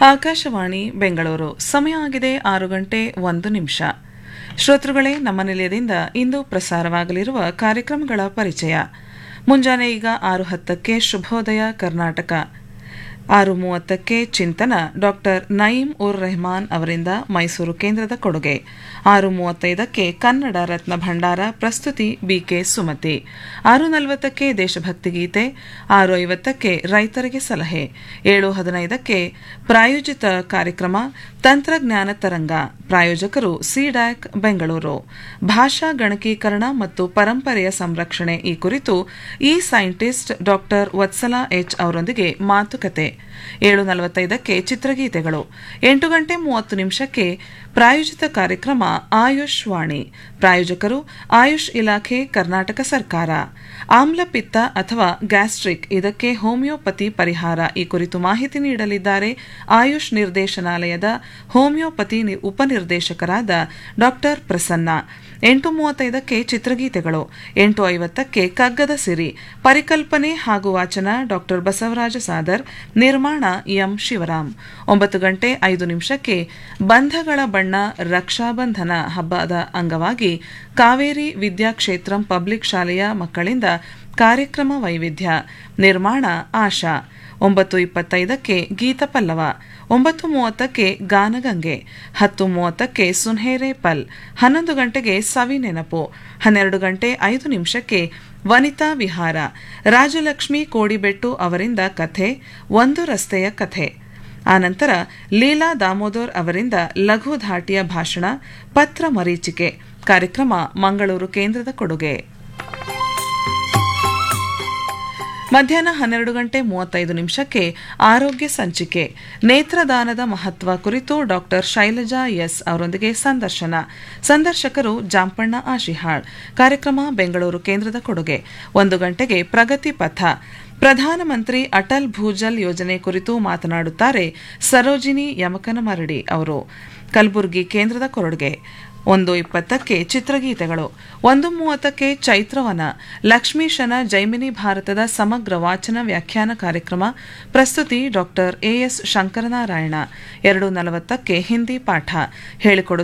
ಆಕಾಶವಾಣಿ ಬೆಂಗಳೂರು ಸಮಯ ಆಗಿದೆ ಆರು ಗಂಟೆ ಒಂದು ನಿಮಿಷ ಶ್ರೋತೃಗಳೇ ನಮ್ಮ ನಿಲಯದಿಂದ ಇಂದು ಪ್ರಸಾರವಾಗಲಿರುವ ಕಾರ್ಯಕ್ರಮಗಳ ಪರಿಚಯ ಮುಂಜಾನೆ ಈಗ ಆರು ಹತ್ತಕ್ಕೆ ಶುಭೋದಯ ಕರ್ನಾಟಕ ಆರು ಮೂವತ್ತಕ್ಕೆ ಚಿಂತನ ಡಾಕ್ಟರ್ ನಯೀಂ ಉರ್ ರೆಹಮಾನ್ ಅವರಿಂದ ಮೈಸೂರು ಕೇಂದ್ರದ ಕೊಡುಗೆ ಆರು ಮೂವತ್ತೈದಕ್ಕೆ ಕನ್ನಡ ರತ್ನ ಭಂಡಾರ ಪ್ರಸ್ತುತಿ ಬಿಕೆ ಸುಮತಿ ಆರು ನಲವತ್ತಕ್ಕೆ ದೇಶಭಕ್ತಿ ಗೀತೆ ಆರು ಐವತ್ತಕ್ಕೆ ರೈತರಿಗೆ ಸಲಹೆ ಏಳು ಹದಿನೈದಕ್ಕೆ ಪ್ರಾಯೋಜಿತ ಕಾರ್ಯಕ್ರಮ ತಂತ್ರಜ್ಞಾನ ತರಂಗ ಪ್ರಾಯೋಜಕರು ಸಿಡ್ಯಾಕ್ ಬೆಂಗಳೂರು ಭಾಷಾ ಗಣಕೀಕರಣ ಮತ್ತು ಪರಂಪರೆಯ ಸಂರಕ್ಷಣೆ ಈ ಕುರಿತು ಈ ಸೈಂಟಿಸ್ಟ್ ಡಾಕ್ಟರ್ ವತ್ಸಲಾ ಎಚ್ ಅವರೊಂದಿಗೆ ಮಾತುಕತೆ ಏಳು ನಲವತ್ತೈದಕ್ಕೆ ಚಿತ್ರಗೀತೆಗಳು ಎಂಟು ಗಂಟೆ ಮೂವತ್ತು ನಿಮಿಷಕ್ಕೆ ಪ್ರಾಯೋಜಿತ ಕಾರ್ಯಕ್ರಮ ಆಯುಷ್ ವಾಣಿ ಪ್ರಾಯೋಜಕರು ಆಯುಷ್ ಇಲಾಖೆ ಕರ್ನಾಟಕ ಸರ್ಕಾರ ಆಮ್ಲಪಿತ್ತ ಅಥವಾ ಗ್ಯಾಸ್ಟ್ರಿಕ್ ಇದಕ್ಕೆ ಹೋಮಿಯೋಪತಿ ಪರಿಹಾರ ಈ ಕುರಿತು ಮಾಹಿತಿ ನೀಡಲಿದ್ದಾರೆ ಆಯುಷ್ ನಿರ್ದೇಶನಾಲಯದ ಹೋಮಿಯೋಪತಿ ಉಪನಿರ್ದೇಶಕರಾದ ಡಾಕ್ಟರ್ ಪ್ರಸನ್ನ ಎಂಟು ಮೂವತ್ತೈದಕ್ಕೆ ಚಿತ್ರಗೀತೆಗಳು ಎಂಟು ಐವತ್ತಕ್ಕೆ ಕಗ್ಗದ ಸಿರಿ ಪರಿಕಲ್ಪನೆ ಹಾಗೂ ವಾಚನ ಡಾಕ್ಟರ್ ಬಸವರಾಜ ಸಾದರ್ ನಿರ್ಮಾಣ ಎಂ ಶಿವರಾಮ್ ಒಂಬತ್ತು ಗಂಟೆ ಐದು ನಿಮಿಷಕ್ಕೆ ಬಂಧಗಳ ಬಣ್ಣ ರಕ್ಷಾಬಂಧನ ಹಬ್ಬದ ಅಂಗವಾಗಿ ಕಾವೇರಿ ವಿದ್ಯಾಕ್ಷೇತ್ರಂ ಪಬ್ಲಿಕ್ ಶಾಲೆಯ ಮಕ್ಕಳಿಂದ ಕಾರ್ಯಕ್ರಮ ವೈವಿಧ್ಯ ನಿರ್ಮಾಣ ಆಶಾ ಒಂಬತ್ತು ಇಪ್ಪತ್ತೈದಕ್ಕೆ ಗೀತಪಲ್ಲವ ಒಂಬತ್ತು ಮೂವತ್ತಕ್ಕೆ ಗಾನಗಂಗೆ ಹತ್ತು ಮೂವತ್ತಕ್ಕೆ ಸುನ್ಹೇರೆ ಪಲ್ ಹನ್ನೊಂದು ಗಂಟೆಗೆ ಸವಿ ನೆನಪು ಹನ್ನೆರಡು ಗಂಟೆ ಐದು ನಿಮಿಷಕ್ಕೆ ವನಿತಾ ವಿಹಾರ ರಾಜಲಕ್ಷ್ಮಿ ಕೋಡಿಬೆಟ್ಟು ಅವರಿಂದ ಕಥೆ ಒಂದು ರಸ್ತೆಯ ಕಥೆ ಆನಂತರ ಲೀಲಾ ದಾಮೋದರ್ ಅವರಿಂದ ಲಘು ಧಾಟಿಯ ಭಾಷಣ ಪತ್ರ ಮರೀಚಿಕೆ ಕಾರ್ಯಕ್ರಮ ಮಂಗಳೂರು ಕೇಂದ್ರದ ಕೊಡುಗೆ ಮಧ್ಯಾಹ್ನ ಹನ್ನೆರಡು ಗಂಟೆ ಮೂವತ್ತೈದು ನಿಮಿಷಕ್ಕೆ ಆರೋಗ್ಯ ಸಂಚಿಕೆ ನೇತ್ರದಾನದ ಮಹತ್ವ ಕುರಿತು ಡಾಕ್ಟರ್ ಶೈಲಜಾ ಎಸ್ ಅವರೊಂದಿಗೆ ಸಂದರ್ಶನ ಸಂದರ್ಶಕರು ಜಾಂಪಣ್ಣ ಆಶಿಹಾಳ್ ಕಾರ್ಯಕ್ರಮ ಬೆಂಗಳೂರು ಕೇಂದ್ರದ ಕೊಡುಗೆ ಒಂದು ಗಂಟೆಗೆ ಪ್ರಗತಿ ಪಥ ಪ್ರಧಾನಮಂತ್ರಿ ಅಟಲ್ ಭೂಜಲ್ ಯೋಜನೆ ಕುರಿತು ಮಾತನಾಡುತ್ತಾರೆ ಸರೋಜಿನಿ ಯಮಕನಮರಡಿ ಅವರು ಕಲಬುರಗಿ ಕೇಂದ್ರದ ಕೊರಡುಗೆ ಒಂದು ಇಪ್ಪತ್ತಕ್ಕೆ ಚಿತ್ರಗೀತೆಗಳು ಒಂದು ಮೂವತ್ತಕ್ಕೆ ಚೈತ್ರವನ ಲಕ್ಷ್ಮೀಶನ ಜೈಮಿನಿ ಭಾರತದ ಸಮಗ್ರ ವಾಚನ ವ್ಯಾಖ್ಯಾನ ಕಾರ್ಯಕ್ರಮ ಪ್ರಸ್ತುತಿ ಡಾಕ್ಟರ್ ಎಎಸ್ ಶಂಕರನಾರಾಯಣ ಎರಡು ನಲವತ್ತಕ್ಕೆ ಹಿಂದಿ ಪಾಠ ಹೇಳಿಕೊಡು